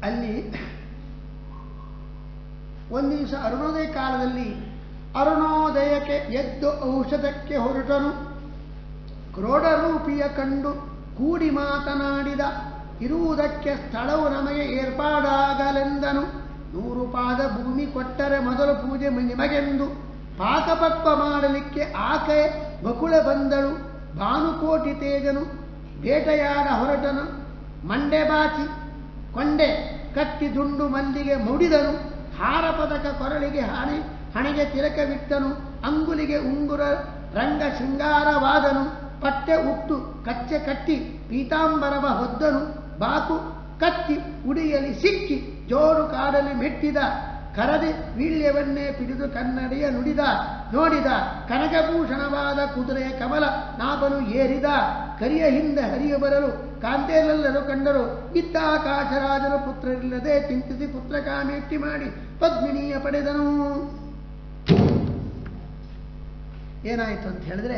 ಅಲ್ಲಿ ಒಂದು ದಿವಸ ಅರುಣೋದಯ ಕಾಲದಲ್ಲಿ ಅರುಣೋದಯಕ್ಕೆ ಎದ್ದು ಔಷಧಕ್ಕೆ ಹೊರಟನು ಕ್ರೋಢರೂಪಿಯ ಕಂಡು ಕೂಡಿ ಮಾತನಾಡಿದ ಇರುವುದಕ್ಕೆ ಸ್ಥಳವು ನಮಗೆ ಏರ್ಪಾಡಾಗಲೆಂದನು ನೂರು ಪಾದ ಭೂಮಿ ಕೊಟ್ಟರೆ ಮೊದಲು ಪೂಜೆ ನಿಮಗೆಂದು ಪಾಕಪಕ್ವ ಮಾಡಲಿಕ್ಕೆ ಆಕೆ ಬಕುಳ ಬಂದಳು ಭಾನುಕೋಟಿ ತೇಜನು ಬೇಟೆಯಾಡ ಹೊರಟನು ಮಂಡೆ ಬಾಚಿ ಕೊಂಡೆ ಕಟ್ಟಿ ದುಂಡು ಮಲ್ಲಿಗೆ ಮುಡಿದನು ಹಾರ ಪದಕ ಕೊರಳಿಗೆ ಹಣೆ ಹಣೆಗೆ ತಿಲಕವಿಟ್ಟನು ಅಂಗುಲಿಗೆ ಉಂಗುರ ರಂಗ ಶೃಂಗಾರವಾದನು ಪಟ್ಟೆ ಉಟ್ಟು ಕಚ್ಚೆ ಕಟ್ಟಿ ಪೀತಾಂಬರವ ಹೊದ್ದನು ಬಾಕು ಕತ್ತಿ ಉಡಿಯಲಿ ಸಿಕ್ಕಿ ಜೋರು ಕಾಡಲಿ ಮೆಟ್ಟಿದ ಕರದೆ ವೀಳ್ಯವನ್ನೇ ಪಿಡಿದು ಕನ್ನಡಿಯ ನುಡಿದ ನೋಡಿದ ಕನಕಭೂಷಣವಾದ ಕುದುರೆಯ ಕಮಲ ನಾಭನು ಏರಿದ ಕರಿಯ ಹಿಂದೆ ಹರಿಯ ಬರಲು ಕಾಂತೆಯಲ್ಲೆಲ್ಲರೂ ಕಂಡರು ಇತ್ತ ಆಕಾಶರಾಜನ ಪುತ್ರರಿಲ್ಲದೆ ಚಿಂತಿಸಿ ಪುತ್ರ ಕಾಮೆಟ್ಟಿ ಮಾಡಿ ಪದ್ಮಿನಿಯ ಪಡೆದನು ಏನಾಯಿತು ಅಂತ ಹೇಳಿದ್ರೆ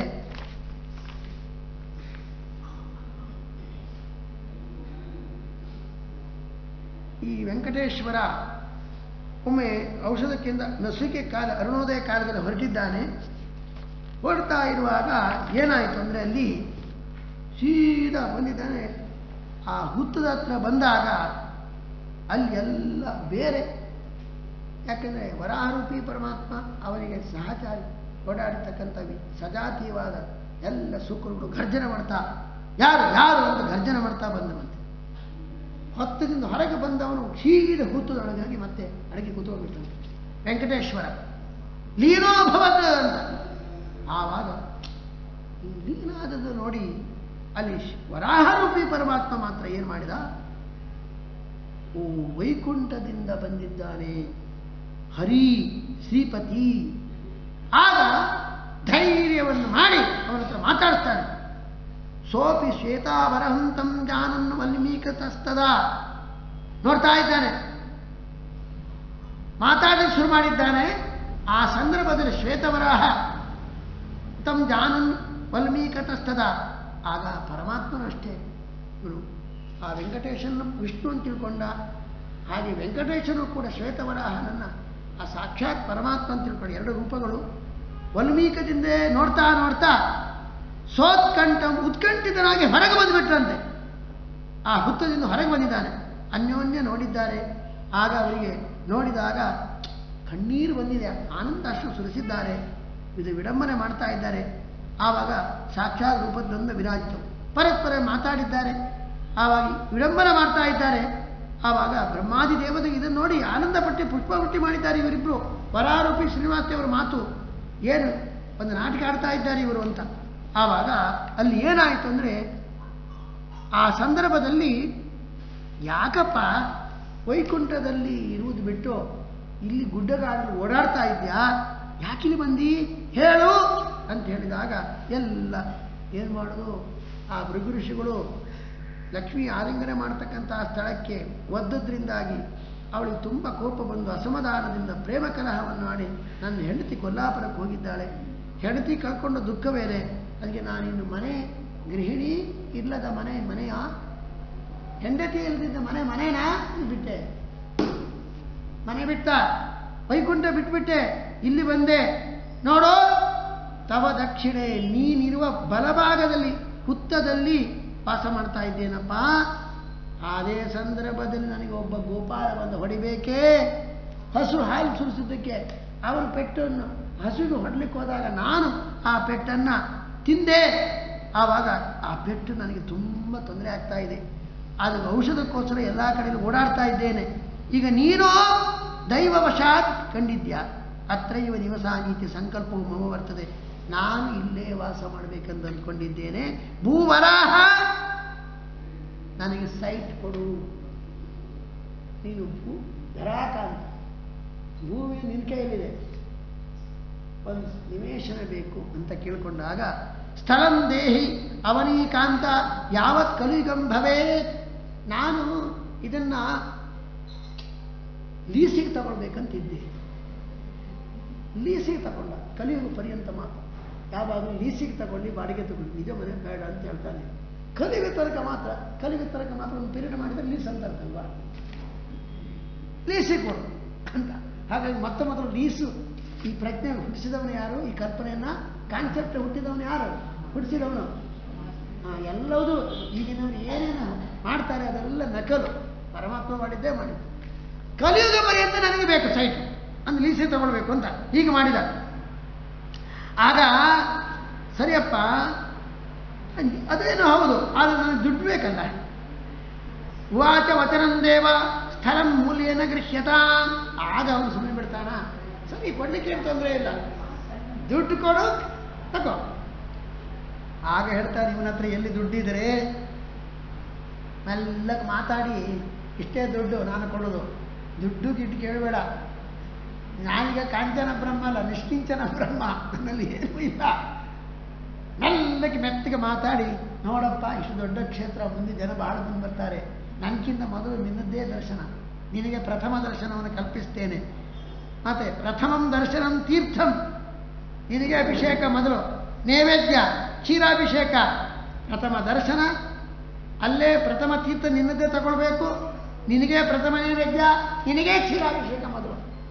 ಈ ವೆಂಕಟೇಶ್ವರ ಒಮ್ಮೆ ಔಷಧಕ್ಕಿಂತ ನಸುಕೆ ಕಾಲ ಅರುಣೋದಯ ಕಾಲದಲ್ಲಿ ಹೊರಟಿದ್ದಾನೆ ಹೊರಡ್ತಾ ಇರುವಾಗ ಏನಾಯಿತು ಅಂದರೆ ಅಲ್ಲಿ ಸೀದಾ ಬಂದಿದ್ದಾನೆ ಆ ಹುತ್ತದ ಹತ್ರ ಬಂದಾಗ ಅಲ್ಲಿ ಎಲ್ಲ ಬೇರೆ ಯಾಕೆಂದರೆ ವರಾರೂಪಿ ಪರಮಾತ್ಮ ಅವನಿಗೆ ಸಹಚಾರಿ ಓಡಾಡಿರ್ತಕ್ಕಂಥ ವಿ- ಸಜಾತೀಯವಾದ ಎಲ್ಲ ಸುಕರುಗಳು ಗರ್ಜನೆ ಮಾಡ್ತಾ ಯಾರು ಯಾರು ಅಂತ ಗರ್ಜನೆ ಮಾಡ್ತಾ ಬಂದವಂತೆ ಹೊತ್ತದಿಂದ ಹೊರಗೆ ಬಂದವನು ಸೀದ ಹುತ್ತದೊಳಗಾಗಿ ಮತ್ತೆ ಅಡಗಿ ಕೂತ್ಕೊಂಡ್ಬಿಟ್ಟಂತೆ ವೆಂಕಟೇಶ್ವರ ಲೀನೋಭವತ್ ಅಂತ ಆವಾಗ ಈ ಲೀನಾದದ್ದು ನೋಡಿ ಅಲ್ಲಿ ಶ್- ವರಾಹರೂಪಿ ಪರಮಾತ್ಮ ಮಾತ್ರ ಏನು ಮಾಡಿದ ಓ ವೈಕುಂಠದಿಂದ ಬಂದಿದ್ದಾನೆ ಹರಿ ಶ್ರೀಪತಿ ಆಗ ಧೈರ್ಯವನ್ನು ಮಾಡಿ ಅವನ ಹತ್ರ ಮಾತಾಡ್ತಾನೆ ಸೋಪಿ ಶ್ವೇತಾವರಹಂತಂ ಜಾನನ್ ವಲ್ಮೀಕತಸ್ತದ ನೋಡ್ತಾ ಇದ್ದಾನೆ ಮಾತಾಡಲು ಶುರು ಮಾಡಿದ್ದಾನೆ ಆ ಸಂದರ್ಭದಲ್ಲಿ ಶ್ವೇತವರಾಹ ತಮ್ ಜಾನನ್ ವಲ್ಮೀಕತಸ್ತದ ಆಗ ಪರಮಾತ್ಮನು ಅಷ್ಟೇ ಇವನು ಆ ವೆಂಕಟೇಶನ ವಿಷ್ಣು ಅಂತ ತಿಳ್ಕೊಂಡ ಹಾಗೆ ವೆಂಕಟೇಶನು ಕೂಡ ಶ್ವೇತವರಾಹನನ್ನ ಆ ಸಾಕ್ಷಾತ್ ಪರಮಾತ್ಮ ಅಂತ ತಿಳ್ಕೊಂಡು ಎರಡು ರೂಪಗಳು ವಲ್ಮೀಕದಿಂದ ನೋಡ್ತಾ ನೋಡ್ತಾ ಸೋತ್ಕಂಠ ಉತ್ಕಂಠಿತನಾಗಿ ಹೊರಗೆ ಬಂದುಬಿಟ್ರಂತೆ ಆ ಹುತ್ತದಿಂದ ಹೊರಗೆ ಬಂದಿದ್ದಾನೆ ಅನ್ಯೋನ್ಯ ನೋಡಿದ್ದಾರೆ ಆಗ ಅವರಿಗೆ ನೋಡಿದಾಗ ಕಣ್ಣೀರು ಬಂದಿದೆ ಆನಂದ ಅಷ್ಟು ಸುರಿಸಿದ್ದಾರೆ ಇದು ವಿಡಂಬನೆ ಮಾಡ್ತಾ ಇದ್ದಾರೆ ಆವಾಗ ಸಾಕ್ಷಾತ್ ರೂಪದಿಂದ ವಿರಾಜಿತು ಪರಸ್ಪರ ಮಾತಾಡಿದ್ದಾರೆ ಆವಾಗ ವಿಡಂಬನೆ ಮಾಡ್ತಾ ಇದ್ದಾರೆ ಆವಾಗ ಬ್ರಹ್ಮಾದಿ ದೇವತೆಗೆ ಇದನ್ನು ನೋಡಿ ಆನಂದಪಟ್ಟು ಪುಷ್ಪವೃಷ್ಟಿ ಮಾಡಿದ್ದಾರೆ ಇವರಿಬ್ಬರು ವರಾರೂಪಿ ಶ್ರೀನಿವಾಸ ಅವರ ಮಾತು ಏನು ಒಂದು ನಾಟಕ ಆಡ್ತಾ ಇದ್ದಾರೆ ಇವರು ಅಂತ ಆವಾಗ ಅಲ್ಲಿ ಏನಾಯಿತು ಅಂದರೆ ಆ ಸಂದರ್ಭದಲ್ಲಿ ಯಾಕಪ್ಪ ವೈಕುಂಠದಲ್ಲಿ ಇರುವುದು ಬಿಟ್ಟು ಇಲ್ಲಿ ಗುಡ್ಡಗಾಡಲು ಓಡಾಡ್ತಾ ಇದ್ಯಾ ಯಾಕಿಲ್ಲಿ ಬಂದಿ ಹೇಳು ಅಂತ ಹೇಳಿದಾಗ ಎಲ್ಲ ಏನು ಮಾಡೋದು ಆ ಭೃಗು ಋಷಿಗಳು ಲಕ್ಷ್ಮಿ ಆಲಿಂಗನೆ ಮಾಡತಕ್ಕಂಥ ಸ್ಥಳಕ್ಕೆ ಒದ್ದದ್ರಿಂದಾಗಿ ಅವಳಿಗೆ ತುಂಬ ಕೋಪ ಬಂದು ಅಸಮಾಧಾನದಿಂದ ಪ್ರೇಮ ಕಲಹವನ್ನು ಮಾಡಿ ನನ್ನ ಹೆಂಡತಿ ಕೊಲ್ಲಾಪುರಕ್ಕೆ ಹೋಗಿದ್ದಾಳೆ ಹೆಂಡತಿ ಕಳ್ಕೊಂಡ ದುಃಖ ಬೇರೆ ಅದಕ್ಕೆ ನಾನಿನ್ನು ಮನೆ ಗೃಹಿಣಿ ಇಲ್ಲದ ಮನೆ ಮನೆಯ ಹೆಂಡತಿ ಇಲ್ಲದಿದ್ದ ಮನೆ ಮನೆನಾ ಬಿಟ್ಟೆ ಮನೆ ಬಿಟ್ಟ ವೈಕುಂಠ ಬಿಟ್ಬಿಟ್ಟೆ ಇಲ್ಲಿ ಬಂದೆ ನೋಡೋ ತವ ದಕ್ಷಿಣೆ ನೀನಿರುವ ಬಲಭಾಗದಲ್ಲಿ ಹುತ್ತದಲ್ಲಿ ವಾಸ ಮಾಡ್ತಾ ಇದ್ದೇನಪ್ಪ ಅದೇ ಸಂದರ್ಭದಲ್ಲಿ ನನಗೆ ಒಬ್ಬ ಗೋಪಾಲ ಬಂದು ಹೊಡಿಬೇಕೇ ಹಸು ಹಾಲು ಸುರಿಸಿದ್ದಕ್ಕೆ ಅವನ ಪೆಟ್ಟನ್ನು ಹಸುವಿಗೆ ಹೊಡ್ಲಿಕ್ಕೆ ಹೋದಾಗ ನಾನು ಆ ಪೆಟ್ಟನ್ನು ತಿಂದೆ ಆವಾಗ ಆ ಪೆಟ್ಟು ನನಗೆ ತುಂಬ ತೊಂದರೆ ಆಗ್ತಾ ಇದೆ ಅದು ಔಷಧಕ್ಕೋಸ್ಕರ ಎಲ್ಲ ಕಡೆಯಲ್ಲೂ ಓಡಾಡ್ತಾ ಇದ್ದೇನೆ ಈಗ ನೀನು ದೈವವಶಾತ್ ಕಂಡಿದ್ಯಾ ಅತ್ರೈವ ದಿವಸ ನೀತಿ ಸಂಕಲ್ಪವು ಮಮ ಬರ್ತದೆ ನಾನು ಇಲ್ಲೇ ವಾಸ ಮಾಡಬೇಕೆಂದು ಅಂದ್ಕೊಂಡಿದ್ದೇನೆ ಭೂವರಾಹ ನನಗೆ ಸೈಟ್ ಕೊಡು ನೀನು ಭೂ ಧರಾಕಾಂತ ಭೂಮಿ ನಿನ್ನ ಕೈಯಲ್ಲಿದೆ ಒಂದು ನಿವೇಶನ ಬೇಕು ಅಂತ ಕೇಳಿಕೊಂಡಾಗ ಸ್ಥಳಂ ದೇಹಿ ಅವನೀಕಾಂತ ಯಾವತ್ ಕಲಿಯುಗಂ ಭವೇತ್ ನಾನು ಇದನ್ನ ಲೀಸಿಗೆ ತಗೊಳ್ಬೇಕಂತಿದ್ದೆ ಲೀಸಿಗೆ ತಗೊಂಡ ಕಲಿಯುಗ ಪರ್ಯಂತ ಮಾತ್ರ ಯಾವಾಗಲೂ ಲೀಸಿಗೆ ತಗೊಂಡು ಬಾಡಿಗೆ ತಗೊಂಡು ನಿಜ ಮನೆ ಬೇಡ ಅಂತ ಹೇಳ್ತಾನೆ ಕಲಿಯುಗ ತನಕ ಮಾತ್ರ ಕಲಿಯುಗ ತನಕ ಮಾತ್ರ ಒಂದು ಪೀರಿಯಡ್ ಮಾಡಿದ್ರೆ ಲೀಸ್ ಅಂತ ಅರ್ಥಲ್ವಾ ಲೀಸಿಗೆ ಕೊಡು ಅಂತ ಹಾಗಾಗಿ ಮೊತ್ತ ಮೊದಲು ಲೀಸು ಈ ಪ್ರಜ್ಞೆ ಹುಟ್ಟಿಸಿದವನು ಯಾರು ಈ ಕಲ್ಪನೆಯನ್ನ ಕಾನ್ಸೆಪ್ಟ್ ಹುಟ್ಟಿದವನು ಯಾರು ಹುಟ್ಟಿಸಿದವನು ಆ, ಎಲ್ಲವೂ ಈಗಿನವರು ಏನೇನು ಮಾಡ್ತಾರೆ ಅದೆಲ್ಲ ನಕಲು ಪರಮಾತ್ಮ ಮಾಡಿದ್ದೇ ಮಾಡಿದ್ದು ಕಲಿಯುಗ ಪರ್ಯಂತ ನನಗೆ ಬೇಕು ಸೈಟ್ ಅಂದ್ರೆ ಲೀಸೆ ತಗೊಳ್ಬೇಕು ಅಂತ ಹೀಗೆ ಮಾಡಿದ ಆಗ ಸರಿಯಪ್ಪ ಅದೇನು ಹೌದು ಆದರೆ ನನಗೆ ದುಡ್ಡು ಬೇಕಲ್ಲ ಉವಾಚ ವಚನಂ ದೇವ ಸ್ಥಳಂ ಮೂಲ್ಯನ ಗೃಹ್ಯತ ಆಗ ಅವನು ಸುಮ್ಮನೆ ಬಿಡ್ತಾನ ಸರಿ ಕೊಡ್ಲಿಕ್ಕೆ ಏನು ತೊಂದರೆ ಇಲ್ಲ ದುಡ್ಡು ಕೊಡು ತಗೋ ಆಗ ಹೇಳ್ತಾನೆ ಇವನ ಹತ್ರ ಎಲ್ಲಿ ದುಡ್ಡಿದ್ರೆ ಮೆಲ್ಲಗೆ ಮಾತಾಡಿ ಇಷ್ಟೇ ದುಡ್ಡು ನಾನು ಕೊಡೋದು ದುಡ್ಡು ಗಿಡ್ಡು ಕೇಳಬೇಡ ನಾನೀಗ ಕಾಂಚನ ಬ್ರಹ್ಮ ಅಲ್ಲ ನಿಷ್ಕಿಂಚನ ಬ್ರಹ್ಮ ನನ್ನಲ್ಲಿ ಏನೂ ಇಲ್ಲ ಮೆಲ್ಲಗೆ ಮೆತ್ತಗೆ ಮಾತಾಡಿ ನೋಡಪ್ಪ ಇಷ್ಟು ದೊಡ್ಡ ಕ್ಷೇತ್ರ ಮುಂದೆ ಜನ ಬಹಳ ಮಂದಿ ಬರ್ತಾರೆ ನನಗಿಂತ ಮೊದಲು ನಿನ್ನದ್ದೇ ದರ್ಶನ ನಿನಗೆ ಪ್ರಥಮ ದರ್ಶನವನ್ನು ಕಲ್ಪಿಸ್ತೇನೆ ಮತ್ತೆ ಪ್ರಥಮಂ ದರ್ಶನಂ ತೀರ್ಥಂ ನಿನಗೆ ಅಭಿಷೇಕ ಮೊದಲು ನೈವೇದ್ಯ ಕ್ಷೀರಾಭಿಷೇಕ ಪ್ರಥಮ ದರ್ಶನ ಅಲ್ಲೇ ಪ್ರಥಮ ತೀರ್ಥ ನಿನ್ನದೇ ತಗೊಳ್ಬೇಕು ನಿನಗೆ ಪ್ರಥಮ ನೈವೇದ್ಯ ನಿನಗೆ ಕ್ಷೀರಾಭಿಷೇಕ ಮೊದಲು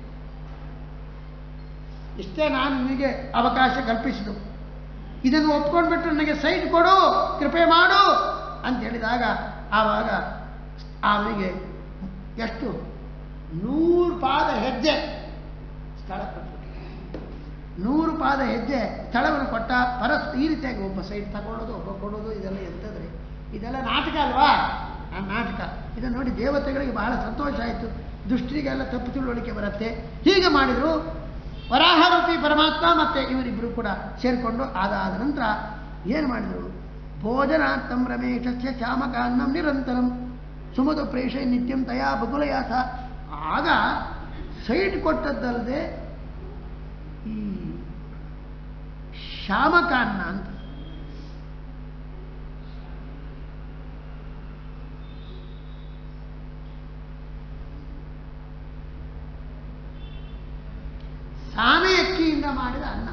ಇಷ್ಟೇ ನಾನು ನಿನಗೆ ಅವಕಾಶ ಕಲ್ಪಿಸಿದ್ದು ಇದನ್ನು ಒಪ್ಕೊಂಡ್ಬಿಟ್ಟು ನನಗೆ ಸೈಟ್ ಕೊಡು ಕೃಪೆ ಮಾಡು ಅಂತ ಹೇಳಿದಾಗ ಆವಾಗ ಅವನಿಗೆ ಎಷ್ಟು ನೂರು ಪಾದ ಹೆಜ್ಜೆ ಸ್ಥಳ ಕೊಟ್ಬಿಟ್ಟು ನೂರು ಪಾದ ಹೆಜ್ಜೆ ಸ್ಥಳವನ್ನು ಕೊಟ್ಟ ಪರಸ್ ಈ ರೀತಿಯಾಗಿ ಒಬ್ಬ ಸೈಟ್ ತಗೊಳ್ಳೋದು ಒಬ್ಬ ಕೊಡೋದು ಇದೆಲ್ಲ ಎಂಥದ್ರಿ ಇದೆಲ್ಲ ನಾಟಕ ಅಲ್ವಾ ಆ ನಾಟಕ ಇದನ್ನು ನೋಡಿ ದೇವತೆಗಳಿಗೆ ಬಹಳ ಸಂತೋಷ ಆಯಿತು ದುಷ್ಟರಿಗೆಲ್ಲ ತಪ್ಪು ತಿಳುವಳಿಕೆ ಬರುತ್ತೆ ಹೀಗೆ ಮಾಡಿದ್ರು ವರಾಹರೂಪಿ ಪರಮಾತ್ಮ ಮತ್ತೆ ಇವರಿಬ್ಬರು ಕೂಡ ಸೇರಿಕೊಂಡು ಅದಾದ ನಂತರ ಏನು ಮಾಡಿದರು ಭೋಜನಾರ್ಥಂ ರಮೇಶಸ್ಯ ಶ್ಯಾಮಕಾನ್ನಂ ನಿರಂತರಂ ಸುಮದು ಪ್ರೇಷ ನಿತ್ಯಂ ತಯಾ ಬಗುಲಯಾಸ ಆಗ ಸೈಟ್ ಕೊಟ್ಟದ್ದಲ್ಲದೆ ಈ ಶ್ಯಾಮಕಾನ್ನ ಅಂತ ಸಾಮೆ ಅಕ್ಕಿಯಿಂದ ಮಾಡಿದ ಅನ್ನ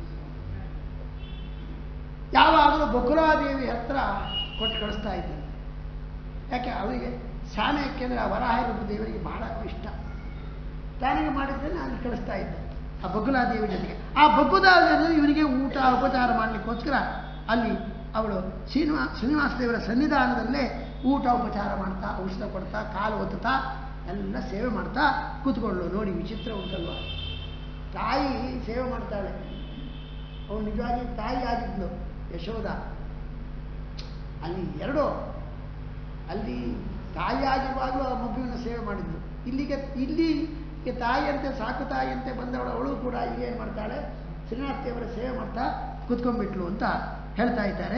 ಯಾವಾಗಲೂ ಬಕುಲಾದೇವಿ ಹತ್ರ ಕೊಟ್ಟು ಕಳಿಸ್ತಾ ಇದ್ದರು ಯಾಕೆ ಅವರಿಗೆ ಸಾಮೆ ಅಕ್ಕಿ ಅಂದರೆ ಆ ವರಾಹ ರೂಪ ದೇವರಿಗೆ ಬಹಳ ಇಷ್ಟ ತಾನಿಗೆ ಮಾಡಿದ್ರೆ ಅಲ್ಲಿ ಕಳಿಸ್ತಾ ಇದ್ದೆ ಆ ಬಗುಲಾದೇವಿ ಜೊತೆಗೆ ಆ ಬಗುಲಾದೇವಿ ಇವನಿಗೆ ಊಟ ಉಪಚಾರ ಮಾಡಲಿಕ್ಕೋಸ್ಕರ ಅಲ್ಲಿ ಅವಳು ಶ್ರೀನಿವಾಸ ಶ್ರೀನಿವಾಸ ದೇವರ ಸನ್ನಿಧಾನದಲ್ಲೇ ಊಟ ಉಪಚಾರ ಮಾಡ್ತಾ ಔಷಧ ಕೊಡ್ತಾ ಕಾಲು ಒತ್ತುತ್ತಾ ಎಲ್ಲ ಸೇವೆ ಮಾಡ್ತಾ ಕೂತ್ಕೊಳ್ಳು ನೋಡಿ ವಿಚಿತ್ರ ಉಂಟಲ್ವ ತಾಯಿ ಸೇವೆ ಮಾಡ್ತಾಳೆ ಅವಳು ನಿಜವಾಗಿ ತಾಯಿ ಆಗಿದ್ಲು ಯಶೋಧ ಅಲ್ಲಿ ಎರಡು ಅಲ್ಲಿ ತಾಯಿ ಆಗಿರುವಾಗಲೂ ಆ ಮಗುವಿನ ಸೇವೆ ಮಾಡಿದ್ಲು ಇಲ್ಲಿಗೆ ಇಲ್ಲಿ ತಾಯಿಯಂತೆ ಸಾಕು ತಾಯಿಯಂತೆ ಬಂದವಳು ಅವಳು ಕೂಡ ಈಗ ಏನು ಮಾಡ್ತಾಳೆ ಶ್ರೀನಾಥ ದೇವರ ಸೇವೆ ಮಾಡ್ತಾ ಕುತ್ಕೊಂಡ್ಬಿಟ್ಲು ಅಂತ ಹೇಳ್ತಾ ಇದ್ದಾರೆ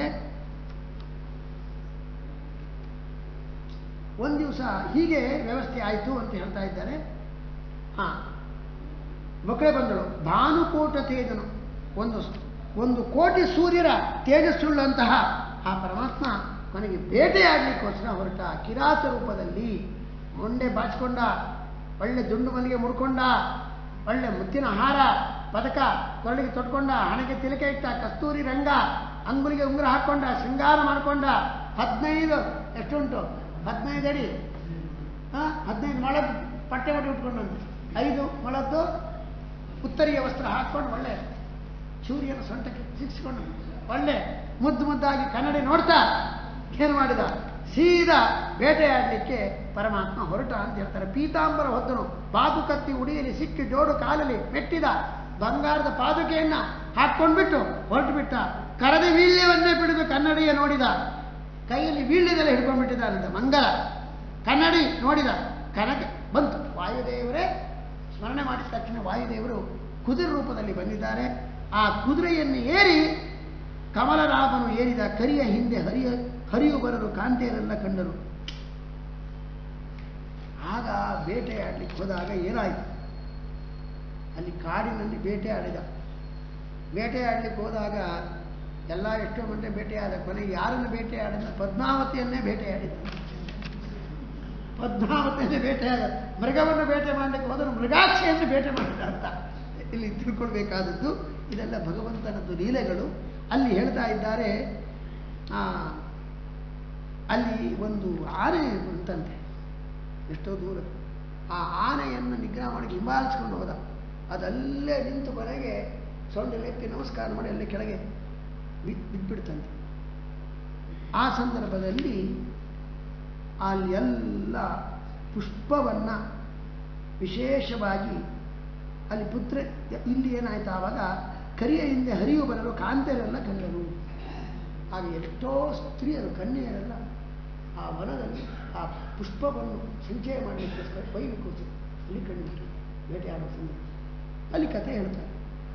ಒಂದು ದಿವಸ ಹೀಗೆ ವ್ಯವಸ್ಥೆ ಆಯಿತು ಅಂತ ಹೇಳ್ತಾ ಇದ್ದಾರೆ ಹಾಂ ಮಕ್ಕಳೇ ಬಂದಳು ಭಾನುಕೋಟ ತೇಜನು ಒಂದು ಒಂದು ಕೋಟಿ ಸೂರ್ಯರ ತೇಜಸ್ಸುಳ್ಳಂತಹ ಆ ಪರಮಾತ್ಮ ಕೊನೆಗೆ ಬೇಟೆಯಾಡಲಿಕ್ಕೋಸ್ಕರ ಹೊರಟ ಕಿರಾತ ರೂಪದಲ್ಲಿ ಮೊಂಡೆ ಬಾಚಿಕೊಂಡ ಒಳ್ಳೆ ದುಂಡು ಮಲ್ಲಿಗೆ ಮುಡ್ಕೊಂಡ ಒಳ್ಳೆ ಮುತ್ತಿನ ಹಾರ ಪದಕ ಕೊರಳಿಗೆ ತೊಟ್ಕೊಂಡ ಹಣೆಗೆ ತಿಲಕೆ ಇಟ್ಟ ಕಸ್ತೂರಿ ರಂಗ ಅಂಗುಲಿಗೆ ಉಂಗುರ ಹಾಕ್ಕೊಂಡ ಶೃಂಗಾರ ಮಾಡಿಕೊಂಡ ಹದಿನೈದು ಎಷ್ಟುಂಟು ಹದಿನೈದು ಅಡಿ ಹಾಂ ಹದಿನೈದು ಮೊಳದ ಪಟ್ಟೆ ಹೊಟ್ಟೆ ಉಟ್ಕೊಂಡಂತೆ ಐದು ಮೊಳದ್ದು ಉತ್ತರೀಯ ವಸ್ತ್ರ ಹಾಕ್ಕೊಂಡು ಒಳ್ಳೆ ಸೂರ್ಯನ ಸೊಂಟಕ್ಕೆ ಸಿಕ್ಸ್ಕೊಂಡು ಒಳ್ಳೆ ಮುದ್ದು ಮುದ್ದಾಗಿ ಕನ್ನಡಿ ನೋಡ್ತಾ ಏನು ಮಾಡಿದ ಸೀದಾ ಬೇಟೆಯಾಡಲಿಕ್ಕೆ ಪರಮಾತ್ಮ ಹೊರಟ ಅಂತ ಹೇಳ್ತಾರೆ ಪೀತಾಂಬರ ಹೊದ್ದನು ಬಾದು ಕತ್ತಿ ಉಡಿಯಲ್ಲಿ ಸಿಕ್ಕಿ ಜೋಡು ಕಾಲಲ್ಲಿ ಮೆಟ್ಟಿದ ಬಂಗಾರದ ಪಾದುಕೆಯನ್ನ ಹಾಕ್ಕೊಂಡ್ಬಿಟ್ಟು ಹೊರಟು ಬಿಟ್ಟ ಕರದಿ ವೀಳ್ಯವನ್ನೇ ಬಿಡಿದು ಕನ್ನಡಿಯ ನೋಡಿದ ಕೈಯಲ್ಲಿ ವೀಳ್ಯದೆಲ್ಲ ಹಿಡ್ಕೊಂಡ್ಬಿಟ್ಟಿದ್ದಾನಂತೆ ಮಂಗಲ ಕನ್ನಡಿ ನೋಡಿದ ಕನಕ ಬಂತು ವಾಯುದೇವರೇ ಸ್ಮರಣೆ ಮಾಡಿದ ತಕ್ಷಣ ವಾಯುದೇವರು ಕುದುರೆ ರೂಪದಲ್ಲಿ ಬಂದಿದ್ದಾರೆ ಆ ಕುದುರೆಯನ್ನು ಏರಿ ಕಮಲರಾಮನು ಏರಿದ ಕರಿಯ ಹಿಂದೆ ಹರಿಯ ಹರಿಯು ಬರಲು ಕಾಂತೆಯರೆಲ್ಲ ಕಂಡರು ಆಗ ಬೇಟೆಯಾಡಲಿಕ್ಕೆ ಹೋದಾಗ ಏನಾಯಿತು ಅಲ್ಲಿ ಕಾಡಿನಲ್ಲಿ ಬೇಟೆಯಾಡಿದ ಬೇಟೆಯಾಡಲಿಕ್ಕೆ ಹೋದಾಗ ಎಲ್ಲ ಎಷ್ಟೋ ಗಂಟೆ ಬೇಟೆಯಾದ ಕೊನೆಗೆ ಯಾರನ್ನು ಬೇಟೆಯಾಡಿದ ಪದ್ಮಾವತಿಯನ್ನೇ ಬೇಟೆಯಾಡಿದ ಪದ್ಮಾವತಿಯನ್ನೇ ಬೇಟೆಯಾದ ಮೃಗವನ್ನು ಬೇಟೆ ಮಾಡಲಿಕ್ಕೆ ಹೋದರೆ ಮೃಗಾಕ್ಷಿಯನ್ನು ಬೇಟೆ ಮಾಡಿದ ಅಂತ ಇಲ್ಲಿ ತಿಳ್ಕೊಳ್ಬೇಕಾದದ್ದು ಇದೆಲ್ಲ ಭಗವಂತನದ್ದು ಲೀಲೆಗಳು ಅಲ್ಲಿ ಹೇಳ್ತಾ ಇದ್ದಾರೆ ಆ, ಅಲ್ಲಿ ಒಂದು ಆನೆ ಬಂತಂತೆ ಎಷ್ಟೋ ದೂರ ಆ ಆನೆ ಹಿಂಬಾಲಿಸ್ಕೊಂಡು ಹೋದ ಅದಲ್ಲೇ ನಿಂತು ಕೊನೆಗೆ ಸೊಂಡಿಲೆತ್ತಿ ನಮಸ್ಕಾರ ಮಾಡಿ ಅಲ್ಲೇ ಕೆಳಗೆ ಬಿದ್ ಬಿದ್ದುಬಿಡ್ತಂತೆ ಆ ಸಂದರ್ಭದಲ್ಲಿ ಅಲ್ಲಿ ಎಲ್ಲ ಪುಷ್ಪವನ್ನು ವಿಶೇಷವಾಗಿ ಅಲ್ಲಿ ಪುತ್ರ ಇಲ್ಲಿ ಏನಾಯ್ತು ಆವಾಗ ಕರಿಯ ಹಿಂದೆ ಹರಿಯು ಬರಲು ಕಾಂತೆಯರೆಲ್ಲ ಕಂಡರು ಆಗ ಎಷ್ಟೋ ಸ್ತ್ರೀಯರು ಕನ್ಯೆಯರೆಲ್ಲ ಆ ವನದಲ್ಲಿ ಆ ಪುಷ್ಪವನ್ನು ಸಂಚಯ ಮಾಡಲಿಕ್ಕೋಸ್ಕರ ಕೊಯ್ಲಿಕ್ಕೋಸ್ಕರ ಅಲ್ಲಿ ಕಂಡುಬಿಟ್ಟು ಬೇಟೆಯಾಡೋ ಸಂದರ್ಭ ಅಲ್ಲಿ ಕಥೆ ಹೇಳ್ತಾರೆ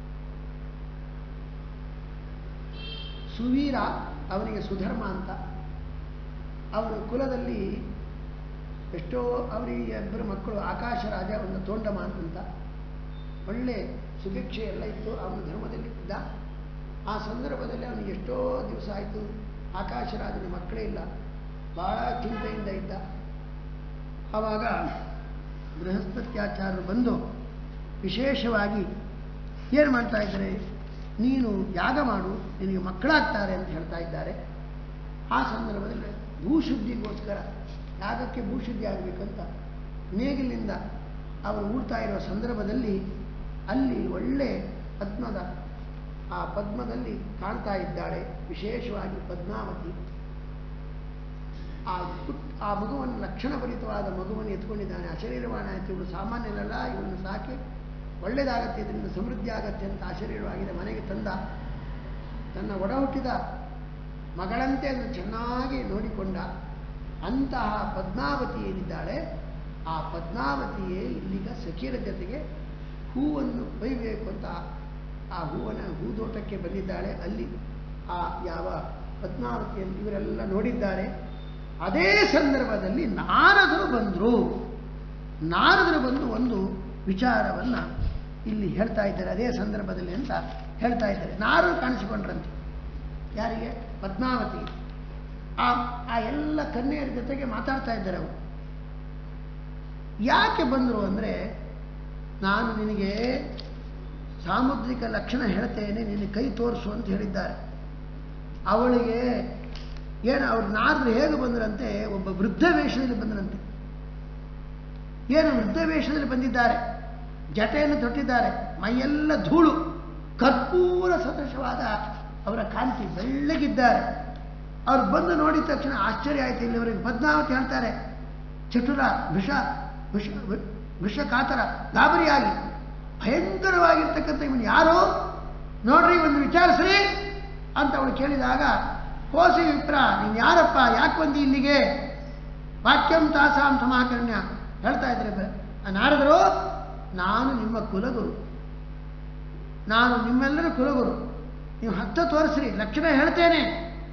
ಸುವೀರ ಅವನಿಗೆ ಸುಧರ್ಮ ಅಂತ ಅವನ ಕುಲದಲ್ಲಿ ಎಷ್ಟೋ ಅವರಿಗೆ ಇಬ್ಬರು ಮಕ್ಕಳು ಆಕಾಶ ರಾಜ ಒಂದು ತೋಂಡಮಾನ್ ಅಂತ ಒಳ್ಳೆ ಸುಭಿಕ್ಷೆ ಎಲ್ಲ ಇತ್ತು ಅವನ ಧರ್ಮದಲ್ಲಿ ಇದ್ದ ಆ ಸಂದರ್ಭದಲ್ಲಿ ಅವನಿಗೆ ಎಷ್ಟೋ ದಿವಸ ಆಯಿತು ಆಕಾಶ ರಾಜನ ಮಕ್ಕಳೇ ಇಲ್ಲ ಬಹಳ ಚಿಂತೆಯಿಂದ ಇದ್ದ ಆವಾಗ ಬೃಹಸ್ಪತ್ಯಾಚಾರ್ಯರು ಬಂದು ವಿಶೇಷವಾಗಿ ಏನು ಮಾಡ್ತಾ ಇದ್ದಾರೆ ನೀನು ಯಾಗ ಮಾಡು ನಿನಗೆ ಮಕ್ಕಳಾಗ್ತಾರೆ ಅಂತ ಹೇಳ್ತಾ ಇದ್ದಾರೆ ಆ ಸಂದರ್ಭದಲ್ಲಿ ಭೂಶುದ್ಧಿಗೋಸ್ಕರ ಯಾಗಕ್ಕೆ ಭೂಶುದ್ಧಿ ಆಗಬೇಕಂತ ನೇಗಿಲಿಂದ ಅವರು ಊಡ್ತಾ ಇರುವ ಸಂದರ್ಭದಲ್ಲಿ ಅಲ್ಲಿ ಒಳ್ಳೆ ಪದ್ಮದ ಆ ಪದ್ಮದಲ್ಲಿ ಕಾಣ್ತಾ ಇದ್ದಾಳೆ ವಿಶೇಷವಾಗಿ ಪದ್ಮಾವತಿ ಆ ಪುಟ್ ಆ ಮಗುವನ್ನು ಲಕ್ಷಣಭರಿತವಾದ ಮಗುವನ್ನು ಎತ್ಕೊಂಡಿದ್ದಾನೆ ಅಶರೀರವಾಣ ಆಯ್ತು ಇವಳು ಸಾಮಾನ್ಯನಲ್ಲ ಇವನು ಸಾಕಿ ಒಳ್ಳೆಯದಾಗತ್ತೆ ಇದರಿಂದ ಸಮೃದ್ಧಿ ಆಗತ್ತೆ ಅಂತ ಆಶರೀರವಾಗಿದೆ ಮನೆಗೆ ತಂದ ತನ್ನ ಒಡ ಹುಟ್ಟಿದ ಮಗಳಂತೆ ಅದನ್ನು ಚೆನ್ನಾಗಿ ನೋಡಿಕೊಂಡ ಅಂತಹ ಪದ್ಮಾವತಿ ಏನಿದ್ದಾಳೆ ಆ ಪದ್ಮಾವತಿಯೇ ಇಲ್ಲಿಗ ಸಖಿಯರ ಜೊತೆಗೆ ಹೂವನ್ನು ಒಯ್ಯಬೇಕು ಅಂತ ಆ ಹೂವನ ಹೂದೋಟಕ್ಕೆ ಬಂದಿದ್ದಾಳೆ ಅಲ್ಲಿ ಆ ಯಾವ ಪದ್ಮಾವತಿಯನ್ನು ಇವರೆಲ್ಲ ನೋಡಿದ್ದಾರೆ ಅದೇ ಸಂದರ್ಭದಲ್ಲಿ ನಾರದರು ಬಂದರು ನಾರದರು ಬಂದು ಒಂದು ವಿಚಾರವನ್ನು ಇಲ್ಲಿ ಹೇಳ್ತಾ ಇದ್ದಾರೆ ಅದೇ ಸಂದರ್ಭದಲ್ಲಿ ಅಂತ ಹೇಳ್ತಾ ಇದ್ದಾರೆ ನಾರದರು ಕಾಣಿಸಿಕೊಂಡ್ರಂತೆ ಯಾರಿಗೆ ಪದ್ಮಾವತಿ ಆ ಆ ಎಲ್ಲ ಕನ್ಯೆಯರ ಜೊತೆಗೆ ಮಾತಾಡ್ತಾ ಇದ್ದಾರೆ ಅವರು ಯಾಕೆ ಬಂದರು ಅಂದರೆ ನಾನು ನಿನಗೆ ಸಾಮುದ್ರಿಕ ಲಕ್ಷಣ ಹೇಳ್ತೇನೆ ನಿನಗೆ ಕೈ ತೋರಿಸು ಅಂತ ಹೇಳಿದ್ದಾರೆ ಅವಳಿಗೆ ಏನು ಅವ್ರು ನಾರದ್ರು ಹೇಗೆ ಬಂದ್ರಂತೆ ಒಬ್ಬ ವೃದ್ಧ ವೇಷದಲ್ಲಿ ಬಂದ್ರಂತೆ ಏನು ವೃದ್ಧ ವೇಷದಲ್ಲಿ ಬಂದಿದ್ದಾರೆ ಜಟೆಯನ್ನು ತೊಟ್ಟಿದ್ದಾರೆ ಮೈಯೆಲ್ಲ ಧೂಳು ಕರ್ಪೂರ ಸದೃಶವಾದ ಅವರ ಕಾಂತಿ ಬೆಳ್ಳಗಿದ್ದಾರೆ ಅವ್ರು ಬಂದು ನೋಡಿದ ತಕ್ಷಣ ಆಶ್ಚರ್ಯ ಆಯ್ತು ಇಲ್ಲಿವರೆಗೆ ಪದ್ಮಾವತಿ ಹೇಳ್ತಾರೆ ಚಟುರ ವಿಷ ವಿಷ ವಿಷಕಾತರ ಗಾಬರಿಯಾಗಿ ಭಯಂಕರವಾಗಿರ್ತಕ್ಕಂಥ ಇವನು ಯಾರು ನೋಡ್ರಿ ಒಂದು ವಿಚಾರಿಸ್ರಿ ಅಂತ ಅವಳು ಕೇಳಿದಾಗ ಕೋಸಿ ವಿಪ್ರ ನೀನು ಯಾರಪ್ಪ ಯಾಕೆ ಬಂದಿ ಇಲ್ಲಿಗೆ ವಾಕ್ಯಂ ತಾಸಾಂ ಸಮಾಕರ್ಣ್ಯ ಹೇಳ್ತಾ ಇದ್ರೆ ನಾರದರು ನಾನು ನಿಮ್ಮ ಕುಲಗುರು ನಾನು ನಿಮ್ಮೆಲ್ಲರ ಕುಲಗುರು ನೀವು ಹತ್ತ ತೋರಿಸ್ರಿ ಲಕ್ಷಣ ಹೇಳ್ತೇನೆ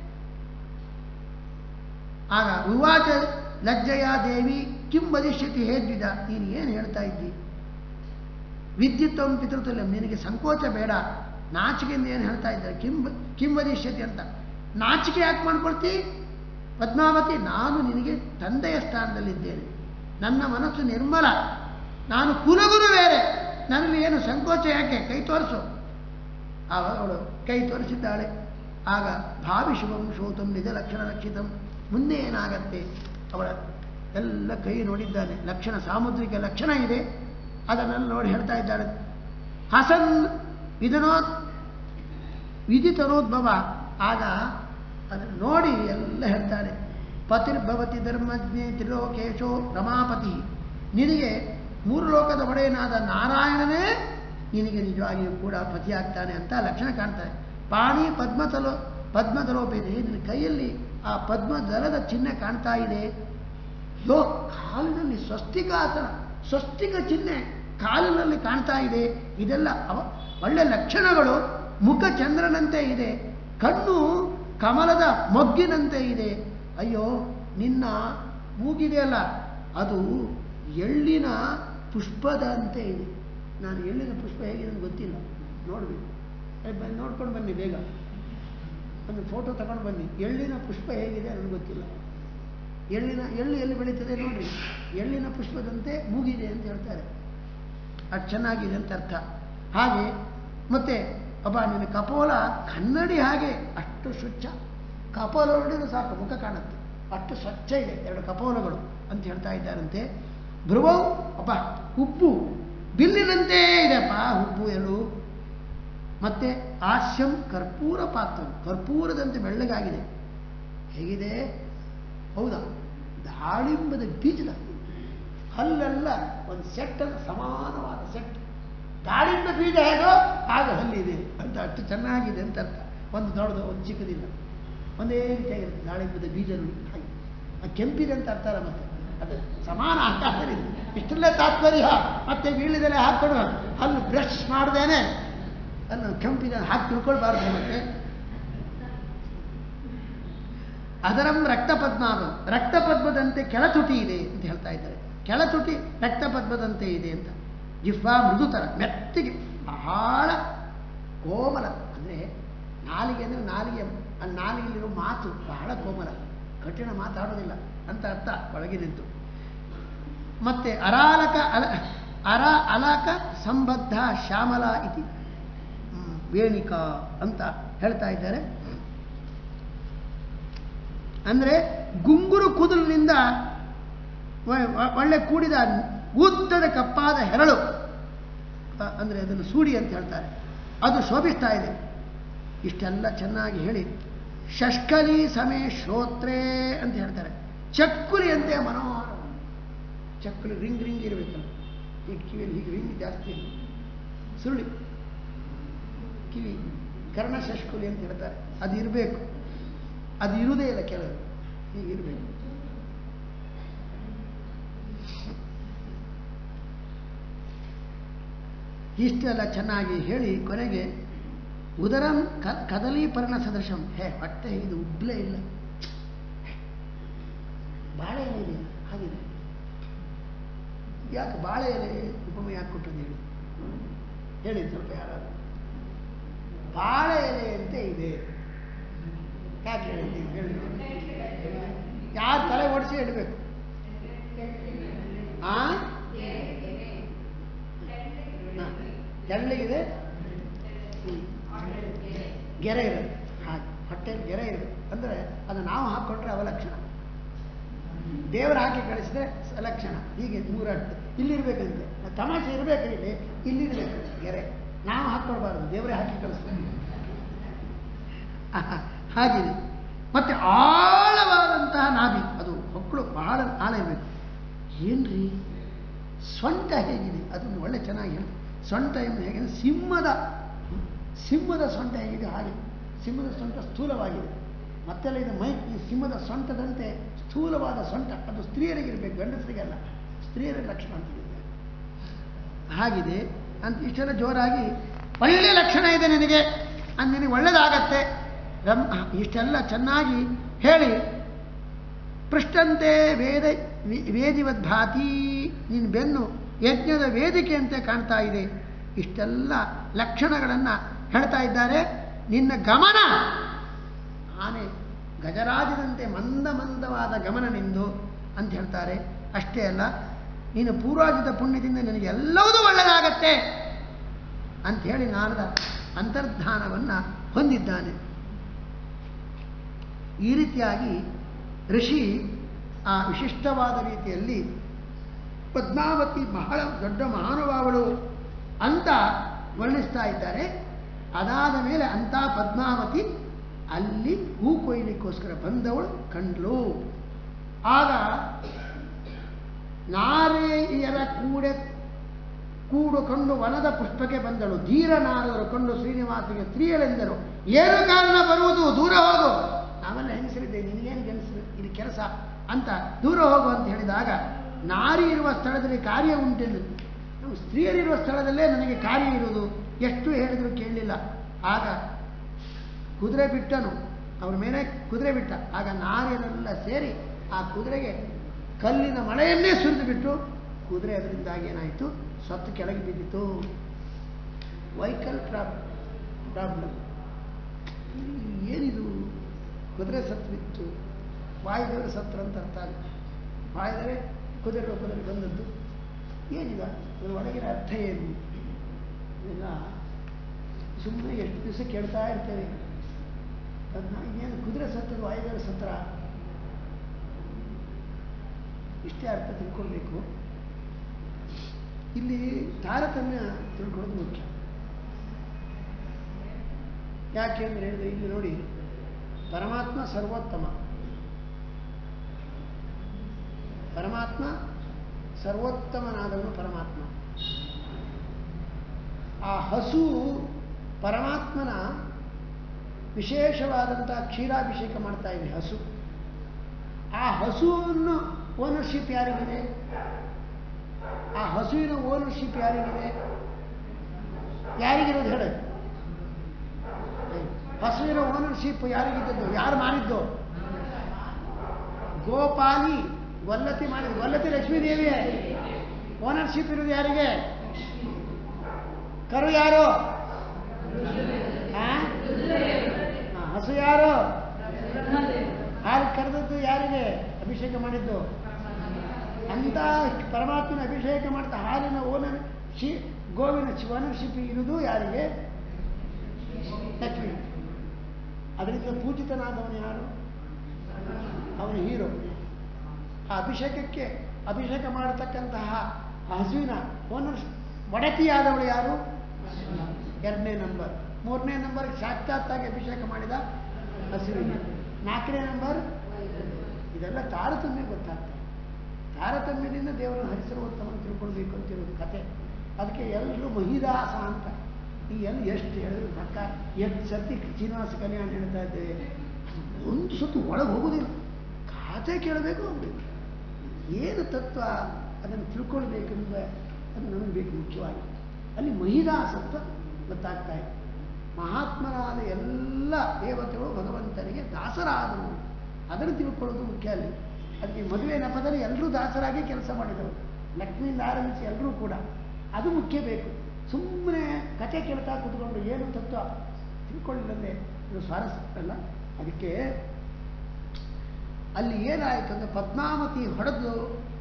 ಆಗ ವಿವಾಚ ಲಜ್ಜಯ ದೇವಿ ಕಿಂ ವದಿಷ್ಯತಿ ಹೇದ್ವಿದ ನೀನು ಏನು ಹೇಳ್ತಾ ಇದ್ದಿ ವಿದ್ಯುತ್ವಂ ಪಿತೃತುಲ್ಯಂ ನಿನಗೆ ಸಂಕೋಚ ಬೇಡ ನಾಚಿಕೆಯಿಂದ ಏನು ಹೇಳ್ತಾ ಇದ್ದಾರೆ ಕಿಂ ಕಿಂ ವದಿಷ್ಯತಿ ಅಂತ ನಾಚಿಕೆ ಯಾಕೆ ಮಾಡ್ಕೊಳ್ತಿ ಪದ್ಮಾವತಿ ನಾನು ನಿನಗೆ ತಂದೆಯ ಸ್ಥಾನದಲ್ಲಿದ್ದೇನೆ ನನ್ನ ಮನಸ್ಸು ನಿರ್ಮಲ ನಾನು ಕುಲಗುರು ಬೇರೆ ನನ್ನಲ್ಲಿ ಏನು ಸಂಕೋಚ ಯಾಕೆ ಕೈ ತೋರಿಸು ಆವಾಗ ಅವಳು ಕೈ ತೋರಿಸಿದ್ದಾಳೆ ಆಗ ಭಾವಿ ಶುಭಂ ಶೋತಂ ನಿಜ ಲಕ್ಷಣ ಲಕ್ಷಿತಂ ಮುಂದೆ ಏನಾಗತ್ತೆ ಅವಳ ಎಲ್ಲ ಕೈ ನೋಡಿದ್ದಾನೆ ಲಕ್ಷಣ ಸಾಮುದ್ರಿಕ ಲಕ್ಷಣ ಇದೆ ಅದನ್ನೆಲ್ಲ ನೋಡಿ ಹೇಳ್ತಾ ಇದ್ದಾಳೆ ಹಸನ್ ಇದನೋ ವಿಧಿತನೋದ್ಭವ ಆಗ ಅದನ್ನು ನೋಡಿ ಎಲ್ಲ ಹೇಳ್ತಾಳೆ ಪತಿರ್ಭವತಿ ಧರ್ಮಜ್ಞೆ ತ್ರಿಲೋಕೇಶೋ ರಮಾಪತಿ ನಿನಗೆ ಮೂರು ಲೋಕದ ಒಡೆಯನಾದ ನಾರಾಯಣನೇ ನಿನಗೆ ನಿಜವಾಗಿಯೂ ಕೂಡ ಪತಿಯಾಗ್ತಾನೆ ಅಂತ ಲಕ್ಷಣ ಕಾಣ್ತಾರೆ ಪಾಣಿ ಪದ್ಮತಲೋ ಪದ್ಮದಲೋಪಿದೆ ನಿನ್ನ ಕೈಯಲ್ಲಿ ಆ ಪದ್ಮದಲದ ಚಿಹ್ನೆ ಕಾಣ್ತಾ ಇದೆ ಯೋ ಕಾಲಿನಲ್ಲಿ ಸ್ವಸ್ತಿಕಾಸನ ಸ್ವಸ್ತಿಕ ಚಿಹ್ನೆ ಕಾಲಿನಲ್ಲಿ ಕಾಣ್ತಾ ಇದೆ ಇದೆಲ್ಲ ಅವ ಒಳ್ಳೆ ಲಕ್ಷಣಗಳು ಮುಖ ಚಂದ್ರನಂತೆ ಇದೆ ಕಣ್ಣು ಕಮಲದ ಮೊಗ್ಗಿನಂತೆ ಇದೆ ಅಯ್ಯೋ ನಿನ್ನ ಮೂಗಿದೆಯಲ್ಲ ಅದು ಎಳ್ಳಿನ ಪುಷ್ಪದಂತೆ ಇದೆ ನಾನು ಎಳ್ಳಿನ ಪುಷ್ಪ ಹೇಗಿದೆ ಅಂತ ಗೊತ್ತಿಲ್ಲ ನೋಡಬೇಕು ಬನ್ನಿ ನೋಡ್ಕೊಂಡು ಬನ್ನಿ ಬೇಗ ಒಂದು ಫೋಟೋ ತಗೊಂಡು ಬನ್ನಿ ಎಳ್ಳಿನ ಪುಷ್ಪ ಹೇಗಿದೆ ನನಗೆ ಗೊತ್ತಿಲ್ಲ ಎಳ್ಳಿನ ಎಳ್ಳು ಎಲ್ಲಿ ಬೆಳೀತದೆ ನೋಡಿ ಎಳ್ಳಿನ ಪುಷ್ಪದಂತೆ ಮೂಗಿದೆ ಅಂತ ಹೇಳ್ತಾರೆ ಅದು ಚೆನ್ನಾಗಿದೆ ಅಂತ ಅರ್ಥ ಹಾಗೆ ಮತ್ತೆ ಅಬ್ಬ ನಿನ್ನ ಕಪೋಲ ಕನ್ನಡಿ ಹಾಗೆ ಅಷ್ಟು ಸ್ವಚ್ಛ ಕಪೋಲ ನೋಡಿದ್ರೆ ಸಾಕು ಮುಖ ಕಾಣುತ್ತೆ ಅಷ್ಟು ಸ್ವಚ್ಛ ಇದೆ ಎರಡು ಕಪೋಲಗಳು ಅಂತ ಹೇಳ್ತಾ ಇದ್ದಾರಂತೆ ಭ್ರುವವು ಅಬ್ಬ ಉಪ್ಪು ಬಿಲ್ಲಿನಂತೆ ಇದೆಪ್ಪ ಹುಬ್ಬು ಎಲು ಮತ್ತೆ ಹಾಸ್ಯಂ ಕರ್ಪೂರ ಪಾತ್ರ ಕರ್ಪೂರದಂತೆ ಬೆಳ್ಳಗಾಗಿದೆ ಹೇಗಿದೆ ಹೌದಾ ದಾಳಿಂಬದ ಬೀಜದ ಹಲ್ಲೆಲ್ಲ ಒಂದು ಸೆಟ್ ಅಲ್ಲ ಸಮಾನವಾದ ಸೆಟ್ ದಾಳಿಂಬ ಬೀಜ ಹೇಗೋ ಹಾಗೆ ಹಲ್ಲಿದೆ ಅಂತ ಅಷ್ಟು ಚೆನ್ನಾಗಿದೆ ಅಂತ ಅರ್ಥ ಒಂದು ದೊಡ್ಡದು ಒಂದು ಚಿಕ್ಕದಿಲ್ಲ ಒಂದೇ ರೀತಿಯಾಗಿರುತ್ತೆ ದಾಳಿಂಬದ ಬೀಜ ನೋಡಿ ಹಾಗೆ ಆ ಕೆಂಪಿದೆ ಅಂತ ಅರ್ಥ ಅಲ್ಲ ಮತ್ತೆ ಅದು ಸಮಾನ ಆಕಾರದಲ್ಲಿ ಇಷ್ಟಲ್ಲೇ ತಾತ್ಪರ್ಯ ಮತ್ತೆ ಬೀಳಿದಲ್ಲೇ ಹಾಕೊಂಡು ಹಲ್ಲು ಬ್ರಷ್ ಮಾಡ್ದೇನೆ ಅನ್ನು ಕೆಂಪಿನ ಹಾಕಿ ತಿಳ್ಕೊಳ್ಬಾರ್ದು ಮತ್ತೆ ಅದರಂ ರಕ್ತಪದ್ಮಾಭಂ ರಕ್ತಪದ್ಮದಂತೆ ಕೆಳತುಟಿ ಇದೆ ಅಂತ ಹೇಳ್ತಾ ಇದ್ದಾರೆ ಕೆಳತುಟಿ ರಕ್ತಪದ್ಮದಂತೆ ಇದೆ ಅಂತ ಜಿಹ್ವಾ ಮೃದುತರ ಮೆತ್ತಿಗೆ ಬಹಳ ಕೋಮಲ ಅಂದರೆ ನಾಲಿಗೆ ಅಂದರೆ ನಾಲಿಗೆ ಆ ನಾಲಿಗೆಯಲ್ಲಿರೋ ಮಾತು ಬಹಳ ಕೋಮಲ ಕಠಿಣ ಮಾತಾಡೋದಿಲ್ಲ ಅಂತ ಅರ್ಥ ಒಳಗಿನಿದ್ದು ಮತ್ತೆ ಅರಾಲಕ ಅಲ ಅರ ಅಲಕ ಸಂಬದ್ಧ ಶ್ಯಾಮಲ ಇತಿ ಹ್ಮ್, ವೇಣಿಕಾ ಅಂತ ಹೇಳ್ತಾ ಇದ್ದಾರೆ ಅಂದರೆ ಗುಂಗುರು ಕೂದಲಿನಿಂದ ಒ- ಒ- ಒಳ್ಳೆ ಕೂಡಿದ ಉದ್ದದ ಕಪ್ಪಾದ ಹೆರಳು ಅ- ಅಂದರೆ ಅದನ್ನು ಸೂಡಿ ಅಂತ ಹೇಳ್ತಾರೆ ಅದು ಶೋಭಿಸ್ತಾ ಇದೆ ಇಷ್ಟೆಲ್ಲ ಚೆನ್ನಾಗಿ ಹೇಳಿ ಷಷ್ಕಲಿ ಸಮೇ ಶ್ರೋತ್ರೇ ಅಂತ ಹೇಳ್ತಾರೆ ಚಕ್ಕುಲಿ ಅಂತೆ ಮನೋಹರ ಚಕ್ಕುಲಿ ರಿಂಗ್ ರಿಂಗ್ ಇರಬೇಕಲ್ಲ ಈ ಕಿವಿಯಲ್ಲಿ ಹೀಗೆ ರಿಂಗ್ ಜಾಸ್ತಿ ಇಲ್ಲ. ಸುರುಳಿ ಕಿವಿ ಕರ್ಣ ಶಷ್ಕುಲಿ ಅಂತ ಹೇಳ್ತಾರೆ ಅದು ಇರಬೇಕು ಅದು ಇರುವುದೇ ಇಲ್ಲ ಕೆಲವು ಹೀಗಿರಬೇಕು ಇಷ್ಟೆಲ್ಲ ಚೆನ್ನಾಗಿ ಹೇಳಿ ಕೊನೆಗೆ ಉದರಂ ಕ ಕದಲೀಪರ್ಣ ಸದೃಶಂ ಹೇ ಹೊಟ್ಟೆ ಇದು ಉಬ್ಲೇ ಇಲ್ಲ ಬಾಳೆ ಎಲೆ ಇದೆ ಹಾಗಿದೆ ಯಾಕೆ ಬಾಳೆ ಎಲೆ ಉಪಮೆ ಯಾಕೆ ಕೊಟ್ಟದ್ದು ಹೇಳಿ ಹೇಳಿ ಸ್ವಲ್ಪ ಯಾರಾದ್ರು ಬಾಳೆ ಎಲೆ ಅಂತ ಇದೆ ಯಾಕೆ ಹೇಳಿದ್ದೀನಿ ಹೇಳಿ ಯಾರು ತಲೆ ಓಡಿಸಿ ಹೇಳಬೇಕು ಆ ಹಾ. ತೆಳ್ಳಗಿದೆ ಹ್ಮ್. ಗೆರೆ ಇರುತ್ತೆ ಹಾಗೆ ಹೊಟ್ಟೆಯಲ್ಲಿ ಗೆರೆ ಇರುತ್ತೆ ಅಂದರೆ ಅದು ನಾವು ಹಾಕ್ಕೊಂಡ್ರೆ ಅವಲಕ್ಷಣ ದೇವರು ಹಾಕಿ ಕಳಿಸಿದ್ರೆ ಸಲಕ್ಷಣ ಹೀಗೆ ಮೂರಟ್ಟು ಇಲ್ಲಿರ್ಬೇಕಂತೆ ತಮಾಷೆ ಇರಬೇಕು ಇಲ್ಲಿ ಇಲ್ಲಿರ್ಬೇಕು ಗೆರೆ ನಾವು ಹಾಕ್ಕೊಳ್ಬಾರ್ದು ದೇವರೇ ಹಾಕಿ ಕಳಿಸ್ಬೇಕು ಹಾಗಿದೆ ಮತ್ತೆ ಆಳವಾದಂತಹ ನಾಭಿ ಅದು ಹೊಕ್ಕಳು ಬಹಳ ಆಳ ಇರಬೇಕು ಏನ್ರಿ ಸೊಂಟ ಹೇಗಿದೆ ಅದನ್ನು ಒಳ್ಳೆ ಚೆನ್ನಾಗಿ ಹೇಳಿ ಸೊಂಟ ಎಂದು ಹೇಗೆ ಸಿಂಹದ ಸಿಂಹದ ಸೊಂಟ ಹೇಗಿದೆ ಹಾಗೆ ಸಿಂಹದ ಸೊಂಟ ಸ್ಥೂಲವಾಗಿದೆ ಮತ್ತೆಲ್ಲ ಇದು ಮೈ ಈ ಸಿಂಹದ ಸೊಂಟದಂತೆ ಸ್ಥೂಲವಾದ ಸೊಂಟ ಅದು ಸ್ತ್ರೀಯರಿಗಿರಬೇಕು ಗಂಡಸರಿಗಲ್ಲ ಸ್ತ್ರೀಯರ ಲಕ್ಷಣ ಅಂತಿದೆ ಹಾಗಿದೆ ಅಂತ ಇಷ್ಟೆಲ್ಲ ಜೋರಾಗಿ ಒಳ್ಳೆಯ ಲಕ್ಷಣ ಇದೆ ನಿನಗೆ ಅದು ನಿನಗೆ ಒಳ್ಳೆಯದಾಗತ್ತೆ ರಮ್ ಇಷ್ಟೆಲ್ಲ ಚೆನ್ನಾಗಿ ಹೇಳಿ ಪೃಷ್ಟಂತೆ ವೇದ ವಿ- ವೇದಿವದ್ಭಾತಿ ನಿನ್ನ ಬೆನ್ನು ಯಜ್ಞದ ವೇದಿಕೆಯಂತೆ ಕಾಣ್ತಾ ಇದೆ ಇಷ್ಟೆಲ್ಲ ಲಕ್ಷಣಗಳನ್ನು ಹೇಳ್ತಾ ಇದ್ದಾರೆ ನಿನ್ನ ಗಮನ ಆನೆ ಗಜರಾಜದಂತೆ ಮಂದ ಮಂದವಾದ ಗಮನ ನಿಂದು ಅಂತ ಹೇಳ್ತಾರೆ ಅಷ್ಟೇ ಅಲ್ಲ ನೀನು ಪೂರ್ವಾಜಿತ ಪುಣ್ಯದಿಂದ ನಿನಗೆ ಎಲ್ಲವೂ ಒಳ್ಳೆಯದಾಗತ್ತೆ ಅಂತ ಹೇಳಿ ನಾರದ ಅಂತರ್ಧಾನವನ್ನು ಹೊಂದಿದ್ದಾನೆ ಈ ರೀತಿಯಾಗಿ ಋಷಿ ಆ ವಿಶಿಷ್ಟವಾದ ರೀತಿಯಲ್ಲಿ ಪದ್ಮಾವತಿ ಬಹಳ ದೊಡ್ಡ ಮಹಾನುಭಾವಳು ಅಂತ ವರ್ಣಿಸ್ತಾ ಇದ್ದಾರೆ ಅದಾದ ಮೇಲೆ ಅಂಥ ಪದ್ಮಾವತಿ ಅಲ್ಲಿ ಹೂ ಕೊಯ್ಲಿಕ್ಕೋಸ್ಕರ ಬಂದವಳು ಕಂಡ್ಲು ಆಗ ನಾರೆಯರ ಕೂಡೆ ಕೂಡು ಕಂಡು ವನದ ಪುಷ್ಪಕ್ಕೆ ಬಂದಳು ಧೀರ ನಾರದರು ಕಂಡು ಶ್ರೀನಿವಾಸಿಗೆ ಸ್ತ್ರೀಯಳೆಂದರು ಏನು ಕಾರಣ ಬರುವುದು ದೂರ ಹೋಗು ನಾವೆಲ್ಲ ಹೆಂಗಸರಿದ್ದೆ ನಿನಗೇನು ಕೆಲಸ ಇದು ಕೆಲಸ ಅಂತ ದೂರ ಹೋಗು ಅಂತ ಹೇಳಿದಾಗ ನಾರಿ ಇರುವ ಸ್ಥಳದಲ್ಲಿ ಕಾರ್ಯ ಉಂಟೆಂದು ನಾವು ಸ್ತ್ರೀಯರಿರುವ ಸ್ಥಳದಲ್ಲೇ ನನಗೆ ಕಾರ್ಯ ಇರುವುದು ಎಷ್ಟು ಹೇಳಿದ್ರು ಕೇಳಲಿಲ್ಲ ಆಗ ಕುದುರೆ ಬಿಟ್ಟನು ಅವ್ರ ಮೇಲೆ ಕುದುರೆ ಬಿಟ್ಟ ಆಗ ನಾರಿಯರೆಲ್ಲ ಸೇರಿ ಆ ಕುದುರೆಗೆ ಕಲ್ಲಿನ ಮಳೆಯನ್ನೇ ಸುರಿದು ಬಿಟ್ಟು ಕುದುರೆ ಅದರಿಂದಾಗಿ ಏನಾಯಿತು ಸತ್ತು ಕೆಳಗೆ ಬಿದ್ದಿತು ವೈಕಲ್ ಪ್ರಾಬ್ ಪ್ರಾಬ್ಲಮ್ ಏನಿದು ಕುದುರೆ ಸತ್ತು ಬಿತ್ತು ವಾಯುದೇವರು ಸತ್ರ ಅಂತ ಅರ್ಥ ಆಗ ವಾಯುದೇವರೇ ಕುದುರೆ ರೂಪದಲ್ಲಿ ಬಂದದ್ದು ಏನಿದ ಇದ್ರ ಒಳಗಿನ ಅರ್ಥ ಏನು ಇದೆಲ್ಲ ಸುಮ್ಮನೆ ಎಷ್ಟು ದಿವಸ ಕೇಳ್ತಾ ಇರ್ತೇವೆ ಅದನ್ನ ಏನು ಕುದುರೆ ಸತ್ತದು ವಾಯುದೇವರ ಸತ್ರ ಇಷ್ಟೇ ಅರ್ಥ ತಿಳ್ಕೊಳ್ಬೇಕು ಇಲ್ಲಿ ತಾರತಮ್ಯ ತಿಳ್ಕೊಳ್ಳೋದು ಮುಖ್ಯ ಯಾಕೆ ಅಂದ್ರೆ ಹೇಳಿದ್ರೆ ಇಲ್ಲಿ ನೋಡಿ ಪರಮಾತ್ಮ ಸರ್ವೋತ್ತಮ ಪರಮಾತ್ಮ ಸರ್ವೋತ್ತಮನಾದವನು ಪರಮಾತ್ಮ ಆ ಹಸು ಪರಮಾತ್ಮನ ವಿಶೇಷವಾದಂಥ ಕ್ಷೀರಾಭಿಷೇಕ ಮಾಡ್ತಾ ಇದೆ ಹಸು ಆ ಹಸುವನ್ನು ಓನರ್ಶಿಪ್ ಯಾರಿಗಿದೆ ಆ ಹಸುವಿನ ಓನರ್ಶಿಪ್ ಯಾರಿಗಿದೆ ಯಾರಿಗಿರೋದು ಹೇಳಿ ಹಸುವಿನ ಓನರ್ಶಿಪ್ ಯಾರಿಗಿದ್ದದ್ದು ಯಾರು ಮಾಡಿದ್ದು ಗೋಪಾಲಿ ಗೊಲ್ಲತಿ ಮಾಡಿದ್ದು ಗೊಲ್ಲತಿ ಲಕ್ಷ್ಮೀದೇವಿ ಓನರ್ಶಿಪ್ ಇರೋದು ಯಾರಿಗೆ ಕರು ಯಾರು ಆ? ಆ, ಹಸು ಯಾರು ಹಾಲು ಕರೆದದ್ದು ಯಾರಿಗೆ ಅಭಿಷೇಕ ಮಾಡಿದ್ದು ಅಂತ ಪರಮಾತ್ಮನ ಅಭಿಷೇಕ ಮಾಡ್ತಾ ಹಾಲಿನ ಓನರ್ ಶಿ ಗೋವಿನ ಓನರ್ಶಿಪ್ ಇರುವುದು ಯಾರಿಗೆ ಲಕ್ಷ್ಮಿ ಅದರಿಂದ ಪೂಜಿತನಾದವನು ಯಾರು ಅವನು ಹೀರೋ ಆ ಅಭಿಷೇಕಕ್ಕೆ ಅಭಿಷೇಕ ಮಾಡತಕ್ಕಂತಹ ಆ ಹಸುವಿನ ಓನರ್ ಒಡತಿಯಾದವಳು ಯಾರು ಎರಡನೇ ನಂಬರ್ ಮೂರನೇ ನಂಬರ್ ಸಾಕ್ಷಾತ್ತಾಗಿ ಅಭಿಷೇಕ ಮಾಡಿದ ಹಸುವಿನ ನಾಲ್ಕನೇ ನಂಬರ್ ಇದೆಲ್ಲ ತಾರತಮ್ಯ ಗೊತ್ತಾಗ್ತದೆ ತಾರತಮ್ಯದಿಂದ ದೇವರನ್ನು ಹರಿಸರ್ವೋತ್ತಮನ್ನು ತಿಳ್ಕೊಳ್ಬೇಕು ಅಂತಿರೋದು ಕತೆ ಅದಕ್ಕೆ ಎಲ್ಲರೂ ಮಹಿದಾಸ ಅಂತ ಈ ಎಲ್ಲ ಎಷ್ಟು ಹೇಳಿದ್ರು ಪಕ್ಕ ಎಷ್ಟು ಸತಿ ಶ್ರೀನಿವಾಸ ಕಲ್ಯಾಣ ಹೇಳ್ತಾ ಇದ್ದೇವೆ ಒಂದು ಸತ್ತು ಒಳಗೆ ಹೋಗೋದಿಲ್ಲ ಖಾತೆ ಕೇಳಬೇಕು ಹೋಗ್ಬೇಕು ಏನು ತತ್ವ ಅದನ್ನು ತಿಳ್ಕೊಳ್ಬೇಕೆಂಬ ಅದು ನಮಗೆ ಬೇಕು ಮುಖ್ಯವಾಗಿ ಅಲ್ಲಿ ಮಹಿದಾಸ ಅಂತ ಗೊತ್ತಾಗ್ತಾ ಇದೆ ಮಹಾತ್ಮರಾದ ಎಲ್ಲ ದೇವತೆಗಳು ಭಗವಂತನಿಗೆ ದಾಸರಾದರು ಅದನ್ನು ತಿಳ್ಕೊಳ್ಳೋದು ಮುಖ್ಯ ಅಲ್ಲಿ ಅದಕ್ಕೆ ಮದುವೆ ನೆಪದಲ್ಲಿ ಎಲ್ಲರೂ ದಾಸರಾಗಿ ಕೆಲಸ ಮಾಡಿದವರು ಲಕ್ಷ್ಮಿಯಿಂದ ಆರಂಭಿಸಿ ಎಲ್ಲರೂ ಕೂಡ ಅದು ಮುಖ್ಯ ಬೇಕು ಸುಮ್ಮನೆ ಕತೆ ಕೇಳ್ತಾ ಕೂತ್ಕೊಂಡು ಏನು ತತ್ವ ತಿಳ್ಕೊಳ್ಳಿಲ್ಲದೆ ಇದು ಸ್ವಾರಸ್ಯ ಅಲ್ಲ ಅದಕ್ಕೆ ಅಲ್ಲಿ ಏನಾಯಿತು ಅಂದರೆ ಪದ್ಮಾವತಿ ಹೊಡೆದು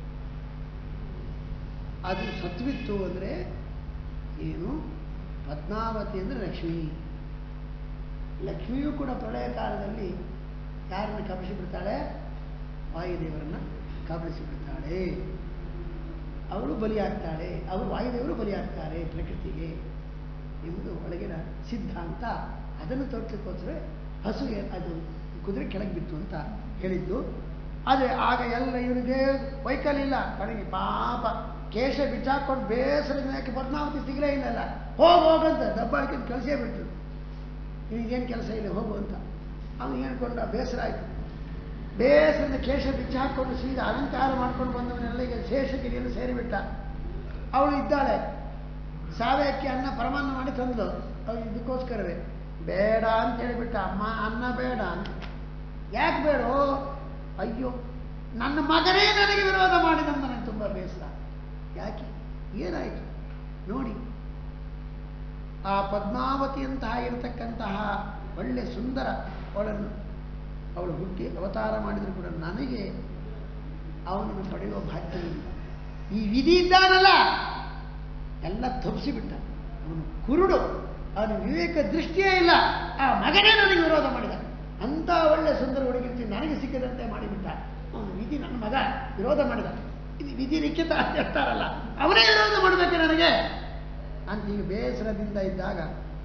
ಅದು ಸತ್ವಿತ್ತು ಅಂದರೆ ಏನು ಪದ್ಮಾವತಿ ಅಂದರೆ ಲಕ್ಷ್ಮಿ ಲಕ್ಷ್ಮಿಯೂ ಕೂಡ ಪ್ರಳಯ ಕಾಲದಲ್ಲಿ ಯಾರನ್ನು ಕಬಳಿಸಿಬಿಡ್ತಾಳೆ ವಾಯುದೇವರನ್ನ ಕಬಳಿಸಿಬಿಡ್ತಾಳೆ ಅವಳು ಬಲಿಯಾಗ್ತಾಳೆ ಅವರು ವಾಯುದೇವರು ಬಲಿಯಾಗ್ತಾರೆ ಪ್ರಕೃತಿಗೆ ಎಂಬುದು ಒಳಗಿನ ಸಿದ್ಧಾಂತ ಅದನ್ನು ತೋರಿಸೋಕ್ಕೋಸ್ಕರ ಹಸು ಏ- ಅದು ಕುದುರೆ ಕೆಳಗೆ ಬಿತ್ತು ಅಂತ ಹೇಳಿದ್ದು ಆದರೆ ಆಗ ಎಲ್ಲ ಇವನಿಗೆ ವೈಕಲ್ ಇಲ್ಲ ಕಡೆಗೆ ಪಾಪ ಕೇಶ ಬಿಚ್ಚಾಕೊಂಡು ಬೇಸರದಿಂದ ಯಾಕೆ ಪದ್ಮಾವತಿ ಸಿಗಲೇ ಇಲ್ಲಲ್ಲ ಹೋಗು ಹೋಗಂತ ದಬ್ಬಾಳಿಕೆ ಕೆಲಸೇ ಬಿಟ್ಟು ನಿನಗೇನು ಕೆಲಸ ಇಲ್ಲ ಹೋಗು ಅಂತ ಅವನು ಹೇಳ್ಕೊಂಡ ಬೇಸರ ಆಯಿತು ಬೇಸರದ ಕೇಶ ಬಿಚ್ಚಿ ಹಾಕ್ಕೊಂಡು ಸೀದಾ ಅಲಂಕಾರ ಮಾಡ್ಕೊಂಡು ಬಂದವನೆಲ್ಲ ಈಗ ಶೇಷಗಿರಿಯಲ್ಲಿ ಸೇರಿಬಿಟ್ಟ ಅವಳು ಇದ್ದಾಳೆ ಸಾವಯಕ್ಕೆ ಅನ್ನ ಪರಮಾನ್ನ ಮಾಡಿ ತಂದ್ಲು ಅವಳು ಇದಕ್ಕೋಸ್ಕರವೇ ಬೇಡ ಅಂತ ಹೇಳಿಬಿಟ್ಟ ಅಮ್ಮ ಅನ್ನ ಬೇಡ ಅಂತ ಯಾಕೆ ಬೇಡ ಅಯ್ಯೋ ನನ್ನ ಮಗನೇ ನನಗೆ ವಿರೋಧ ಮಾಡಿದಂತ ನನಗೆ ತುಂಬ ಬೇಸರ ಯಾಕೆ ಏನಾಯಿತು ನೋಡಿ ಆ ಪದ್ಮಾವತಿಯಂತಹ ಇರತಕ್ಕಂತಹ ಒಳ್ಳೆ ಸುಂದರ ಅವಳನ್ನು ಅವಳು ಹುಟ್ಟಿ ಅವತಾರ ಮಾಡಿದರೂ ಕೂಡ ನನಗೆ ಅವನನ್ನು ಪಡೆಯುವ ಭಾಗ್ಯ ಇಲ್ಲ ಈ ವಿಧಿ ಇದ್ದಾನಲ್ಲ ಎಲ್ಲ ತಪ್ಪಿಸಿಬಿಟ್ಟ ಅವನು ಕುರುಡು ಅವನ ವಿವೇಕ ದೃಷ್ಟಿಯೇ ಇಲ್ಲ ಆ ಮಗನೇ ನನಗೆ ವಿರೋಧ ಮಾಡಿದ ಅಂತ ಒಳ್ಳೆ ಸುಂದರ ಹುಡುಗಿ ನನಗೆ ಸಿಕ್ಕಿದಂತೆ ಮಾಡಿಬಿಟ್ಟ ಅವನು ವಿಧಿ ನನ್ನ ಮಗ ವಿರೋಧ ಮಾಡಿದ ಇದು ವಿಧಿ ಲಿಖಿತ ಅಂತ ಹೇಳ್ತಾರಲ್ಲ ಅವನೇ ವಿರೋಧ ಮಾಡಬೇಕು ನನಗೆ ಅಂತ ಈಗ ಬೇಸರದಿಂದ ಇದ್ದಾಗ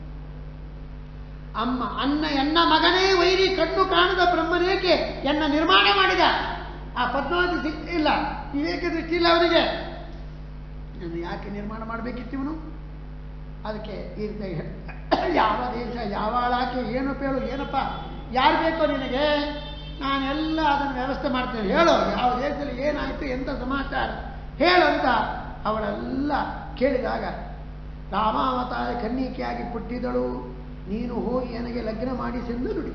ಅಮ್ಮ ಅನ್ನ ಎನ್ನ ಮಗನೇ ವೈರಿ ಕಣ್ಣು ಕಾಣದ ಬ್ರಹ್ಮನೇಕೆ ಎನ್ನ ನಿರ್ಮಾಣ ಮಾಡಿದ ಆ ಪದ್ಮಾವತಿ ಸಿಕ್ಕಿಲ್ಲ ವಿವೇಕ ದೃಷ್ಟಿ ಇಲ್ಲ ಅವನಿಗೆ ನಾನು ಯಾಕೆ ನಿರ್ಮಾಣ ಮಾಡಬೇಕಿತ್ತು ಇವನು ಅದಕ್ಕೆ ಈ ರೀತಿ ಹೇಳ್- ಯಾವ ದೇಶ ಯಾವ ಆಳಾಕೆ ಏನಪ್ಪ ಹೇಳು ಏನಪ್ಪ ಯಾರು ಬೇಕೋ ನಿನಗೆ ನಾನೆಲ್ಲ ಅದನ್ನು ವ್ಯವಸ್ಥೆ ಮಾಡ್ತೇನೆ ಹೇಳು ಯಾವ ದೇಶದಲ್ಲಿ ಏನಾಯಿತು ಎಂಥ ಸಮಾಚಾರ ಹೇಳು ಅಂತ ಅವಳೆಲ್ಲ ಕೇಳಿದಾಗ ರಾಮಾವತಾರ ಕನ್ನಿಕೆಯಾಗಿ ಪುಟ್ಟಿದಳು ನೀನು ಹೋಗಿ ನನಗೆ ಲಗ್ನ ಮಾಡಿಸೆಂದು ನುಡಿ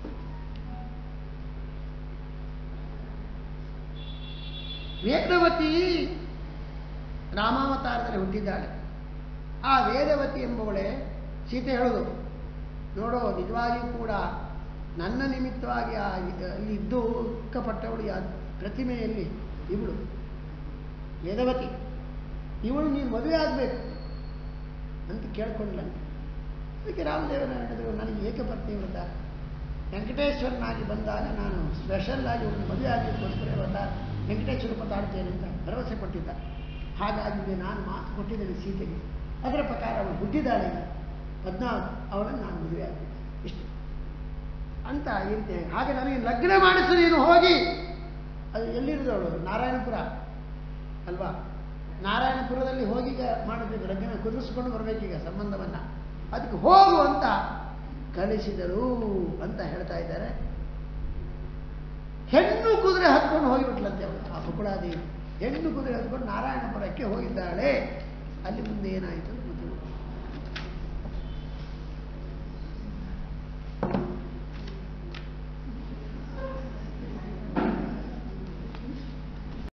ವೇದವತಿ ರಾಮಾವತಾರದಲ್ಲಿ ಹುಟ್ಟಿದ್ದಾಳೆ ಆ ವೇದವತಿ ಎಂಬವಳೆ ಸೀತೆ ಹೇಳೋದು ನೋಡೋ ನಿಜವಾಗಿಯೂ ಕೂಡ ನನ್ನ ನಿಮಿತ್ತವಾಗಿ ಆ ಅಲ್ಲಿ ಇದ್ದು ದುಃಖಪಟ್ಟವಳು ಆ ಪ್ರತಿಮೆಯಲ್ಲಿ ಇವಳು ವೇದವತಿ ಇವಳು ನೀನು ಮದುವೆ ಆಗಬೇಕು ಅಂತ ಕೇಳ್ಕೊಂಡ್ಲಂತೆ ಅದಕ್ಕೆ ರಾಮದೇವರ ಹೇಳಿದ್ರು ನನಗೆ ಏಕಪತ್ನಿ ವ್ರತ ವೆಂಕಟೇಶ್ವರನಾಗಿ ಬಂದಾಗ ನಾನು ಸ್ಪೆಷಲ್ ಆಗಿ ಒಂದು ಮದುವೆ ಆಗಲಿಕ್ಕೋಸ್ಕರ ವ್ರತ ವೆಂಕಟೇಶ್ವರ ಪತಾಡ್ತೇನೆ ಅಂತ ಭರವಸೆ ಕೊಟ್ಟಿದ್ದ ಹಾಗಾಗಿ ನಾನು ಮಾತು ಕೊಟ್ಟಿದ್ದೇನೆ ಸೀತೆಗೆ ಅದರ ಪ್ರಕಾರ ಅವಳು ಹುಟ್ಟಿದ್ದಾಳೆ ಈಗ ಪದ್ಮಾವತಿ ಅವಳನ್ನು ನಾನು ಮದುವೆ ಆಗ್ತೀನಿ ಇಷ್ಟು ಅಂತ ಈ ರೀತಿ ಹಾಗೆ ನನಗೆ ಲಗ್ನ ಮಾಡಿಸು ನೀನು ಹೋಗಿ ಅದು ಎಲ್ಲಿರೋದು ಅವಳು ನಾರಾಯಣಪುರ ಅಲ್ವಾ ನಾರಾಯಣಪುರದಲ್ಲಿ ಹೋಗಿ ಈಗ ಮಾಡಬೇಕು ಲಗ್ನ ಕುದುರಿಸ್ಕೊಂಡು ಬರಬೇಕೀಗ ಸಂಬಂಧವನ್ನ ಅದಕ್ಕೆ ಹೋಗು ಅಂತ ಕಳಿಸಿದರು ಅಂತ ಹೇಳ್ತಾ ಇದ್ದಾರೆ ಹೆಣ್ಣು ಕುದುರೆ ಹತ್ಕೊಂಡು ಹೋಗಿಬಿಟ್ಲಂತೆ ಅವಳು ಆ ಬಕುಳಾದೇವಿ ಹೆಣ್ಣು ಕುದುರೆ ಹತ್ಕೊಂಡು ನಾರಾಯಣಪುರಕ್ಕೆ ಹೋಗಿದ್ದಾಳೆ ಅಲ್ಲಿ ಮುಂದೆ ಏನಾಯಿತು